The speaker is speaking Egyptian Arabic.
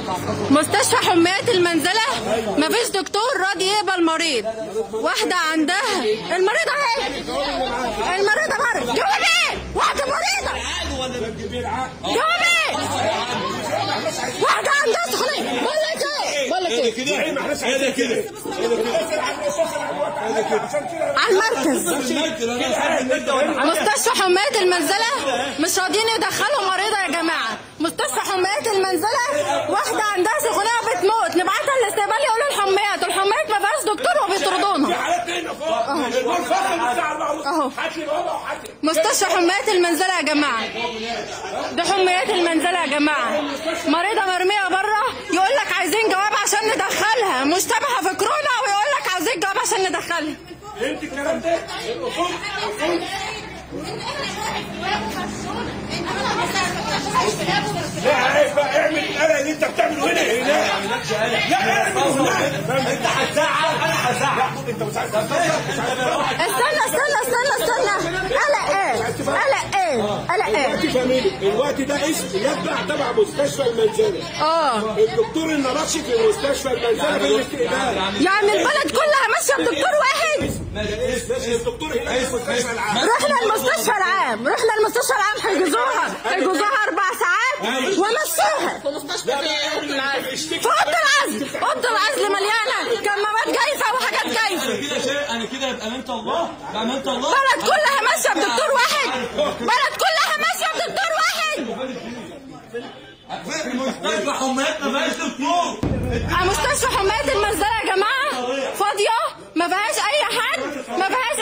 مستشفى حماية المنزلة مفيش دكتور راضي يقبل مريض واحدة عندها المريضة اهي المريضة مرض جواب ايه؟ واحدة مريضة جواب ايه؟ واحدة عندها سخونية بقول لك ايه؟ بقول لك ايه؟ هذا كده على المركز مستشفى حماية المنزلة مش راضيين يدخلوا مريضة يا جماعة مستشفى حماية المنزلة واحدة عندها سخونية بتموت نبعتها الاستقبال يقولوا الحمايات والحمايات ما فيهاش دكتور وبيطردونا اهو مستشفى حماية المنزلة يا جماعة ده حمايات المنزلة يا جماعة مريضة مرمية بره يقول لك عايزين جواب عشان ندخلها مشتبهة في كورونا ويقول لك عايزين جواب عشان ندخلها فهمت الكلام ده؟ الاصول الاصول لا عيب بقى اعمل القلق اللي انت بتعمله هنا هنا لا اعمل هناك انت هتزعل انا هزعل انت مش عايز استنى استنى استنى استنى قلق ايه قلق ايه قلق ايه تفهميني الوقت ده اسم يتبع تبع مستشفى المنزله اه الدكتور النراشي في مستشفى المنزله في الاستقبال يعني البلد كلها ماشيه بدكتور واحد الدكتور هنا في المستشفى العام رحنا المستشفى العام رحنا المستشفى العام حجزوها حجزوها اربع ساعات ومشوها في اوضه العزل اوضه العزل مليانه كمامات جايفه وحاجات جايفه كده شيء انا كده بامانه الله بامانه الله البلد كلها ماشيه بدكتور واحد البلد كلها ماشيه بدكتور واحد في مستشفى حمايات ما فيهاش دكتور مستشفى حماية المنزلة يا جماعة فاضية ما فيهاش أي حد ما فيهاش